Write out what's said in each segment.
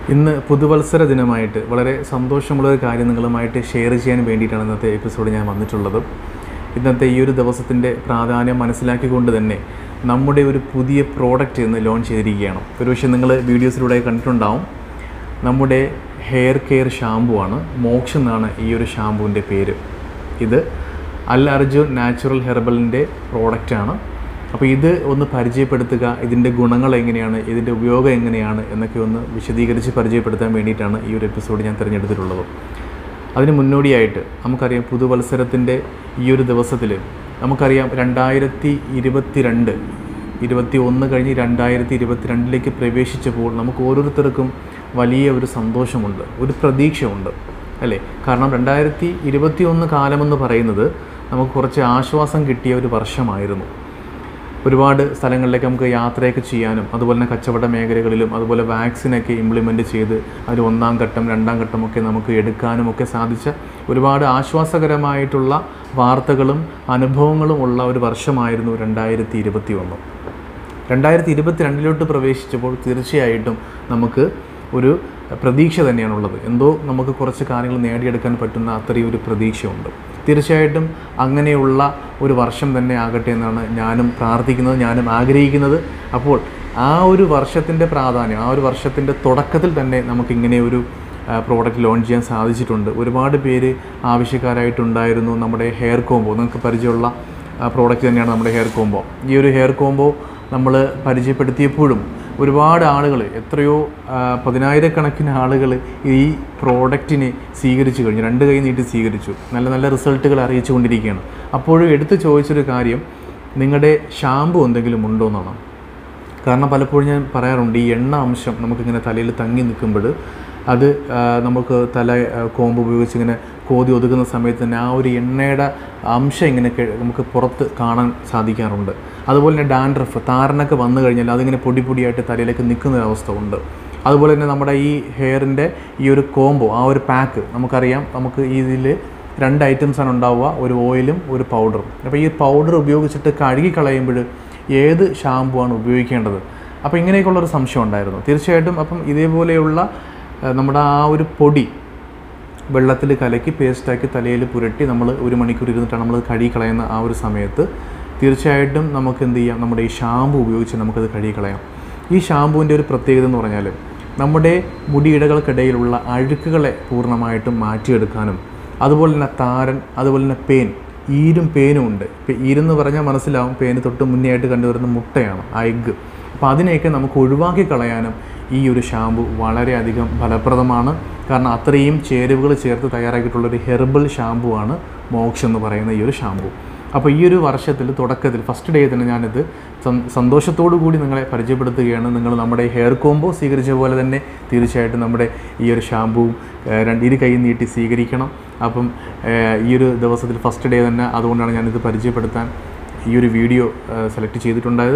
ഇന്ന് പുതുവത്സര ദിനമായിട്ട് വളരെ സന്തോഷമുള്ള ഒരു കാര്യം നിങ്ങളുമായിട്ട് ഷെയർ ചെയ്യാൻ വേണ്ടിയിട്ടാണ് ഇന്നത്തെ എപ്പിസോഡ് ഞാൻ വന്നിട്ടുള്ളത് ഇന്നത്തെ ഈ ഒരു ദിവസത്തിൻ്റെ പ്രാധാന്യം മനസ്സിലാക്കിക്കൊണ്ട് തന്നെ നമ്മുടെ ഒരു പുതിയ പ്രോഡക്റ്റ് ഇന്ന് ലോഞ്ച് ചെയ്തിരിക്കുകയാണ് ഒരുപക്ഷെ നിങ്ങൾ വീഡിയോസിലൂടെ കണ്ടിട്ടുണ്ടാവും നമ്മുടെ ഹെയർ കെയർ ഷാമ്പു ആണ് മോക്സ് എന്നാണ് ഈ ഒരു ഷാമ്പുവിൻ്റെ പേര് ഇത് അൽ അർജുൻ നാച്ചുറൽ ഹെർബലിൻ്റെ പ്രോഡക്റ്റാണ് അപ്പോൾ ഇത് ഒന്ന് പരിചയപ്പെടുത്തുക ഇതിൻ്റെ ഗുണങ്ങൾ എങ്ങനെയാണ് ഇതിൻ്റെ ഉപയോഗം എങ്ങനെയാണ് എന്നൊക്കെ ഒന്ന് വിശദീകരിച്ച് പരിചയപ്പെടുത്താൻ വേണ്ടിയിട്ടാണ് ഈ ഒരു എപ്പിസോഡ് ഞാൻ തിരഞ്ഞെടുത്തിട്ടുള്ളത് അതിന് മുന്നോടിയായിട്ട് നമുക്കറിയാം പുതുവത്സരത്തിൻ്റെ ഈ ഒരു ദിവസത്തിൽ നമുക്കറിയാം രണ്ടായിരത്തി ഇരുപത്തി രണ്ട് ഇരുപത്തി ഒന്ന് കഴിഞ്ഞ് രണ്ടായിരത്തി ഇരുപത്തിരണ്ടിലേക്ക് പ്രവേശിച്ചപ്പോൾ നമുക്ക് ഓരോരുത്തർക്കും വലിയ ഒരു സന്തോഷമുണ്ട് ഒരു പ്രതീക്ഷയുണ്ട് അല്ലേ കാരണം രണ്ടായിരത്തി ഇരുപത്തി ഒന്ന് കാലമെന്ന് പറയുന്നത് നമുക്ക് കുറച്ച് ആശ്വാസം കിട്ടിയ ഒരു വർഷമായിരുന്നു ഒരുപാട് സ്ഥലങ്ങളിലേക്ക് നമുക്ക് യാത്രയൊക്കെ ചെയ്യാനും അതുപോലെ തന്നെ കച്ചവട മേഖലകളിലും അതുപോലെ വാക്സിനൊക്കെ ഇംപ്ലിമെൻറ്റ് ചെയ്ത് അതിൽ ഒന്നാം ഘട്ടം രണ്ടാം ഘട്ടമൊക്കെ നമുക്ക് എടുക്കാനും ഒക്കെ സാധിച്ച ഒരുപാട് ആശ്വാസകരമായിട്ടുള്ള വാർത്തകളും അനുഭവങ്ങളും ഉള്ള ഒരു വർഷമായിരുന്നു രണ്ടായിരത്തി ഇരുപത്തി ഒന്ന് രണ്ടായിരത്തി ഇരുപത്തി രണ്ടിലോട്ട് പ്രവേശിച്ചപ്പോൾ തീർച്ചയായിട്ടും നമുക്ക് ഒരു പ്രതീക്ഷ തന്നെയാണുള്ളത് എന്തോ നമുക്ക് കുറച്ച് കാര്യങ്ങൾ നേടിയെടുക്കാൻ പറ്റുന്ന അത്രയും ഒരു പ്രതീക്ഷയുണ്ട് തീർച്ചയായിട്ടും അങ്ങനെയുള്ള ഒരു വർഷം തന്നെ ആകട്ടെ എന്നാണ് ഞാനും പ്രാർത്ഥിക്കുന്നത് ഞാനും ആഗ്രഹിക്കുന്നത് അപ്പോൾ ആ ഒരു വർഷത്തിൻ്റെ പ്രാധാന്യം ആ ഒരു വർഷത്തിൻ്റെ തുടക്കത്തിൽ തന്നെ നമുക്കിങ്ങനെ ഒരു പ്രോഡക്റ്റ് ലോഞ്ച് ചെയ്യാൻ സാധിച്ചിട്ടുണ്ട് ഒരുപാട് പേര് ആവശ്യക്കാരായിട്ടുണ്ടായിരുന്നു നമ്മുടെ ഹെയർ കോംബോ നിങ്ങൾക്ക് പരിചയമുള്ള പ്രോഡക്റ്റ് തന്നെയാണ് നമ്മുടെ ഹെയർ കോംബോ ഈ ഒരു ഹെയർ കോംബോ നമ്മൾ പരിചയപ്പെടുത്തിയപ്പോഴും ഒരുപാട് ആളുകൾ എത്രയോ ആ, പതിനായിരക്കണക്കിന് ആളുകൾ ഈ പ്രോഡക്റ്റിനെ സ്വീകരിച്ചു കഴിഞ്ഞു രണ്ട് കൈ നീട്ടി സ്വീകരിച്ചു നല്ല നല്ല റിസൾട്ടുകൾ അറിയിച്ചു കൊണ്ടിരിക്കുകയാണ് അപ്പോഴും എടുത്തു ചോദിച്ചൊരു കാര്യം നിങ്ങളുടെ ഷാമ്പു എന്തെങ്കിലും ഉണ്ടോ എന്നാണ് കാരണം പലപ്പോഴും ഞാൻ പറയാറുണ്ട് ഈ എണ്ണ അംശം നമുക്കിങ്ങനെ തലയിൽ തങ്ങി നിൽക്കുമ്പോൾ അത് ആ, നമുക്ക് തല ആ, കോമ്പ് ഉപയോഗിച്ച് ഇങ്ങനെ കോതി ഒതുക്കുന്ന സമയത്ത് തന്നെ ആ ഒരു എണ്ണയുടെ അംശം ഇങ്ങനെ കെ- നമുക്ക് പുറത്ത് കാണാൻ സാധിക്കാറുണ്ട് അതുപോലെ തന്നെ ഡാൻഡ്രഫ് താരനൊക്കെ വന്നു കഴിഞ്ഞാൽ അതിങ്ങനെ പൊടി പൊടിയായിട്ട് തലയിലേക്ക് നിൽക്കുന്ന ഒരു അവസ്ഥ ഉണ്ട് അതുപോലെ തന്നെ നമ്മുടെ ഈ ഹെയറിൻ്റെ ഈ ഒരു കോംബോ ആ ഒരു പാക്ക് നമുക്കറിയാം നമുക്ക് ഇതിൽ രണ്ട് ഐറ്റംസാണ് ഉണ്ടാവുക ഒരു ഓയിലും ഒരു പൗഡറും അപ്പോൾ ഈ പൗഡർ ഉപയോഗിച്ചിട്ട് കഴുകി കളയുമ്പോൾ ഏത് ഷാമ്പു ആണ് ഉപയോഗിക്കേണ്ടത് അപ്പോൾ ഇങ്ങനെയൊക്കെയുള്ളൊരു സംശയം ഉണ്ടായിരുന്നു തീർച്ചയായിട്ടും അപ്പം ഇതേപോലെയുള്ള ആ, നമ്മുടെ ആ ഒരു പൊടി വെള്ളത്തിൽ കലക്കി പേസ്റ്റാക്കി തലയിൽ പുരട്ടി നമ്മൾ ഒരു മണിക്കൂർ ഇരുന്നിട്ടാണ് നമ്മൾ കഴുകി കളയുന്ന ആ ഒരു സമയത്ത് തീർച്ചയായിട്ടും നമുക്ക് എന്ത് ചെയ്യാം നമ്മുടെ ഈ ഷാമ്പു ഉപയോഗിച്ച് നമുക്കത് കഴുകി കളയാം ഈ ഷാമ്പുവിൻ്റെ ഒരു പ്രത്യേകത എന്ന് പറഞ്ഞാൽ നമ്മുടെ മുടിയിടകൾക്കിടയിലുള്ള അഴുക്കുകളെ പൂർണ്ണമായിട്ടും മാറ്റിയെടുക്കാനും അതുപോലെ തന്നെ താരൻ അതുപോലെ തന്നെ പേൻ ഈരും പേനും ഉണ്ട് ഇപ്പം ഈരെന്ന് പറഞ്ഞാൽ മനസ്സിലാവും പേന് തൊട്ട് മുന്നേ ആയിട്ട് കണ്ടുവരുന്ന മുട്ടയാണ് ആ എഗ്ഗ് അപ്പോൾ അതിനെയൊക്കെ നമുക്ക് ഒഴിവാക്കി കളയാനും ഈ ഒരു ഷാമ്പു വളരെയധികം ഫലപ്രദമാണ് കാരണം അത്രയും ചേരുവകൾ ചേർത്ത് തയ്യാറാക്കിയിട്ടുള്ളൊരു ഹെർബൽ ഷാമ്പു ആണ് മോക്സ് എന്ന് പറയുന്ന ഈ ഒരു ഷാമ്പു അപ്പോൾ ഈ ഒരു വർഷത്തിൽ തുടക്കത്തിൽ ഫസ്റ്റ് ഡേ തന്നെ ഞാനിത് സം- സന്തോഷത്തോടു കൂടി നിങ്ങളെ പരിചയപ്പെടുത്തുകയാണ് നിങ്ങൾ നമ്മുടെ ഹെയർ കോംബോ സ്വീകരിച്ച പോലെ തന്നെ തീർച്ചയായിട്ടും നമ്മുടെ ഈ ഒരു ഷാമ്പുവും ഏഹ്, രണ്ട് ഇരു കൈ നീട്ടി സ്വീകരിക്കണം അപ്പം ഏഹ്, ഈ ഒരു ദിവസത്തിൽ ഫസ്റ്റ് ഡേ തന്നെ അതുകൊണ്ടാണ് ഞാനിത് പരിചയപ്പെടുത്താൻ ഈ ഒരു വീഡിയോ സെലക്ട് ചെയ്തിട്ടുണ്ടായത്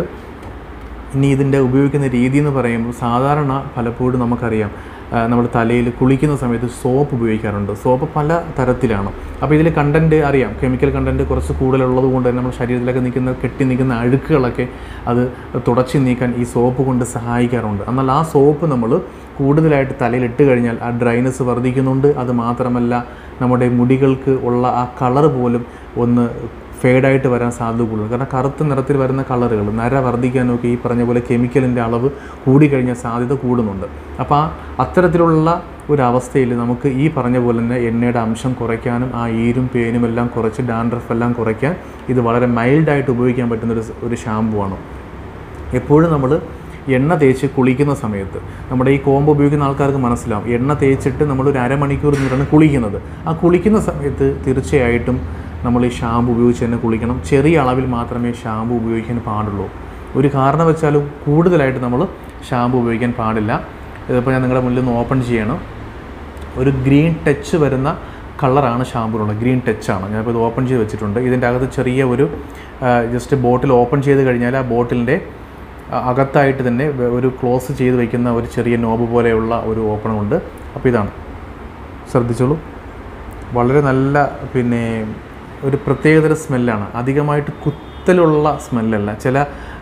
ഇനി ഇതിൻ്റെ ഉപയോഗിക്കുന്ന രീതി എന്ന് പറയുമ്പോൾ സാധാരണ പലപ്പോഴും നമുക്കറിയാം ആ, നമ്മൾ തലയിൽ കുളിക്കുന്ന സമയത്ത് സോപ്പ് ഉപയോഗിക്കാറുണ്ട് സോപ്പ് പല തരത്തിലാണ് അപ്പോൾ ഇതിൽ കണ്ടൻറ്റ് അറിയാം കെമിക്കൽ കണ്ടൻറ്റ് കുറച്ച് കൂടുതലുള്ളത് കൊണ്ട് തന്നെ നമ്മുടെ ശരീരത്തിലൊക്കെ നിൽക്കുന്ന കെട്ടി നിൽക്കുന്ന അഴുക്കുകളൊക്കെ അത് തുടച്ച് നീക്കാൻ ഈ സോപ്പ് കൊണ്ട് സഹായിക്കാറുണ്ട് എന്നാൽ ആ സോപ്പ് നമ്മൾ കൂടുതലായിട്ട് തലയിൽ ഇട്ട് കഴിഞ്ഞാൽ ആ ഡ്രൈനസ് വർദ്ധിക്കുന്നുണ്ട് അത് മാത്രമല്ല നമ്മുടെ മുടികൾക്ക് ഉള്ള ആ കളർ പോലും ഒന്ന് ഫേഡായിട്ട് വരാൻ സാധ്യത കൂടുതൽ കാരണം കറുത്ത നിറത്തിൽ വരുന്ന കളറുകൾ നര വർദ്ധിക്കാനൊക്കെ ഈ പറഞ്ഞ പോലെ കെമിക്കലിൻ്റെ അളവ് കൂടിക്കഴിഞ്ഞാൽ സാധ്യത കൂടുന്നുണ്ട് അപ്പോൾ ആ അത്തരത്തിലുള്ള ഒരു അവസ്ഥയിൽ നമുക്ക് ഈ പറഞ്ഞ പോലെ തന്നെ എണ്ണയുടെ അംശം കുറയ്ക്കാനും ആ ഈരും പേനും എല്ലാം കുറച്ച് ഡാൻഡ്രഫ് എല്ലാം കുറയ്ക്കാൻ ഇത് വളരെ മൈൽഡായിട്ട് ഉപയോഗിക്കാൻ പറ്റുന്ന ഒരു സ്- ഒരു ഷാമ്പു ആണ് എപ്പോഴും നമ്മൾ എണ്ണ തേച്ച് കുളിക്കുന്ന സമയത്ത് നമ്മുടെ ഈ കോമ്പ് ഉപയോഗിക്കുന്ന ആൾക്കാർക്ക് മനസ്സിലാവും എണ്ണ തേച്ചിട്ട് നമ്മൾ ഒരു അരമണിക്കൂർ നിന്നാണ് കുളിക്കുന്നത് ആ കുളിക്കുന്ന സമയത്ത് തീർച്ചയായിട്ടും നമ്മൾ ഈ ഷാമ്പു ഉപയോഗിച്ച് തന്നെ കുളിക്കണം ചെറിയ അളവിൽ മാത്രമേ ഷാമ്പു ഉപയോഗിക്കാൻ പാടുള്ളൂ ഒരു കാരണം വെച്ചാലും കൂടുതലായിട്ട് നമ്മൾ ഷാമ്പു ഉപയോഗിക്കാൻ പാടില്ല ഇതിപ്പോൾ ഞാൻ നിങ്ങളുടെ മുന്നിൽ നിന്ന് ഓപ്പൺ ചെയ്യണം ഒരു ഗ്രീൻ ടച്ച് വരുന്ന കളറാണ് ഷാമ്പൂനുള്ളത് ഗ്രീൻ ടച്ചാണ് ഞാനിപ്പോൾ ഇത് ഓപ്പൺ ചെയ്ത് വെച്ചിട്ടുണ്ട് ഇതിൻ്റെ അകത്ത് ചെറിയ ഒരു ജസ്റ്റ് ബോട്ടിൽ ഓപ്പൺ ചെയ്ത് കഴിഞ്ഞാൽ ആ ബോട്ടിലിൻ്റെ അകത്തായിട്ട് തന്നെ വെ- ഒരു ക്ലോസ് ചെയ്ത് വയ്ക്കുന്ന ഒരു ചെറിയ നോബ് പോലെയുള്ള ഒരു ഓപ്പണുണ്ട് അപ്പോൾ ഇതാണ് ശ്രദ്ധിച്ചോളൂ വളരെ നല്ല പിന്നെ ഒരു പ്രത്യേകതര സ്മെല്ലാണ് അധികമായിട്ട് കുത്തലുള്ള സ്മെല്ലല്ല ചില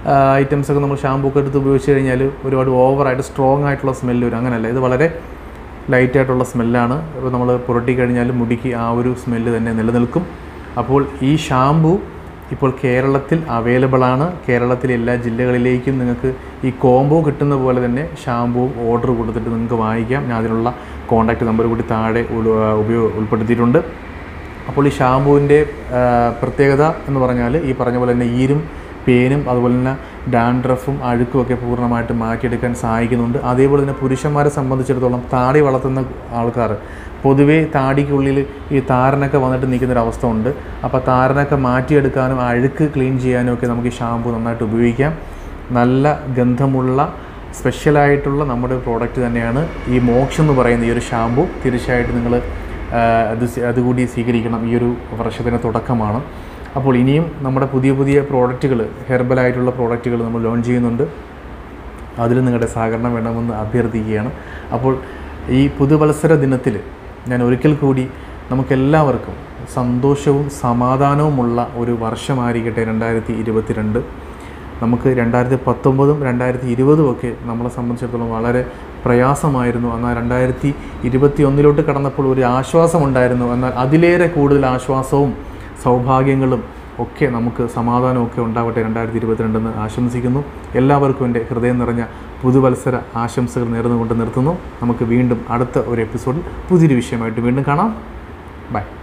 ഐറ്റംസ് ഒക്കെ നമ്മൾ ഷാമ്പൂ ഒക്കെ എടുത്ത് ഉപയോഗിച്ച് കഴിഞ്ഞാൽ ഒരുപാട് ഓവറായിട്ട് സ്ട്രോങ് ആയിട്ടുള്ള സ്മെല്ല് വരും അങ്ങനെയല്ല ഇത് വളരെ ലൈറ്റ് ആയിട്ടുള്ള സ്മെല്ലാണ് ഇപ്പോൾ നമ്മൾ പുരട്ടി കഴിഞ്ഞാൽ മുടിക്ക് ആ ഒരു സ്മെല്ല് തന്നെ നിലനിൽക്കും അപ്പോൾ ഈ ഷാമ്പൂ ഇപ്പോൾ കേരളത്തിൽ അവൈലബിൾ ആണ് കേരളത്തിലെ എല്ലാ ജില്ലകളിലേക്കും നിങ്ങൾക്ക് ഈ കോംബോ കിട്ടുന്ന പോലെ തന്നെ ഷാമ്പൂവും ഓർഡർ കൊടുത്തിട്ട് നിങ്ങൾക്ക് വാങ്ങിക്കാം ഞാൻ അതിനുള്ള കോൺടാക്റ്റ് നമ്പർ കൂടി താഴെ ഉൾ- ഉപയോഗ ഉൾപ്പെടുത്തിയിട്ടുണ്ട് അപ്പോൾ ഈ ഷാമ്പൂവിൻ്റെ പ്രത്യേകത എന്ന് പറഞ്ഞാൽ ഈ പറഞ്ഞ പോലെ തന്നെ ഈരും പേനും അതുപോലെ തന്നെ ഡാൻഡ്രഫും അഴുക്കും ഒക്കെ പൂർണ്ണമായിട്ട് മാറ്റിയെടുക്കാൻ സഹായിക്കുന്നുണ്ട് അതേപോലെ തന്നെ പുരുഷന്മാരെ സംബന്ധിച്ചിടത്തോളം താടി വളർത്തുന്ന ആൾക്കാർ പൊതുവേ താടിക്കുള്ളിൽ ഈ താരനൊക്കെ വന്നിട്ട് നിൽക്കുന്ന ഒരു അവസ്ഥ ഉണ്ട് അപ്പോൾ താരനൊക്കെ മാറ്റിയെടുക്കാനും ആ അഴുക്ക് ക്ലീൻ ചെയ്യാനും ഒക്കെ നമുക്ക് ഈ ഷാമ്പൂ നന്നായിട്ട് ഉപയോഗിക്കാം നല്ല ഗന്ധമുള്ള സ്പെഷ്യലായിട്ടുള്ള നമ്മുടെ പ്രോഡക്റ്റ് തന്നെയാണ് ഈ മോക്ഷം എന്ന് പറയുന്ന ഈ ഒരു ഷാമ്പൂ തീർച്ചയായിട്ടും നിങ്ങൾ അത് സ്വീ- അതുകൂടി സ്വീകരിക്കണം ഈ ഒരു വർഷത്തിൻ്റെ തുടക്കമാണ് അപ്പോൾ ഇനിയും നമ്മുടെ പുതിയ പുതിയ പ്രോഡക്റ്റുകൾ ഹെർബലായിട്ടുള്ള പ്രോഡക്റ്റുകൾ നമ്മൾ ലോഞ്ച് ചെയ്യുന്നുണ്ട് അതിൽ നിങ്ങളുടെ സഹകരണം വേണമെന്ന് അഭ്യർത്ഥിക്കുകയാണ് അപ്പോൾ ഈ പുതുവത്സര ദിനത്തിൽ ഞാൻ ഒരിക്കൽ കൂടി നമുക്കെല്ലാവർക്കും സന്തോഷവും സമാധാനവുമുള്ള ഒരു വർഷമായിരിക്കട്ടെ രണ്ടായിരത്തി ഇരുപത്തിരണ്ട് നമുക്ക് രണ്ടായിരത്തി പത്തൊമ്പതും രണ്ടായിരത്തി ഇരുപതും ഒക്കെ നമ്മളെ സംബന്ധിച്ചിടത്തോളം വളരെ പ്രയാസമായിരുന്നു എന്നാൽ രണ്ടായിരത്തി ഇരുപത്തി ഒന്നിലോട്ട് കടന്നപ്പോൾ ഒരു ആശ്വാസമുണ്ടായിരുന്നു എന്നാൽ അതിലേറെ കൂടുതൽ ആശ്വാസവും സൗഭാഗ്യങ്ങളും ഒക്കെ നമുക്ക് സമാധാനവും ഒക്കെ ഉണ്ടാവട്ടെ രണ്ടായിരത്തി ഇരുപത്തിരണ്ടെന്ന് ആശംസിക്കുന്നു എല്ലാവർക്കും എൻ്റെ ഹൃദയം നിറഞ്ഞ പുതുവത്സര ആശംസകൾ നേർന്നുകൊണ്ട് നിർത്തുന്നു നമുക്ക് വീണ്ടും അടുത്ത ഒരു എപ്പിസോഡിൽ പുതിയൊരു വിഷയമായിട്ട് വീണ്ടും കാണാം ബൈ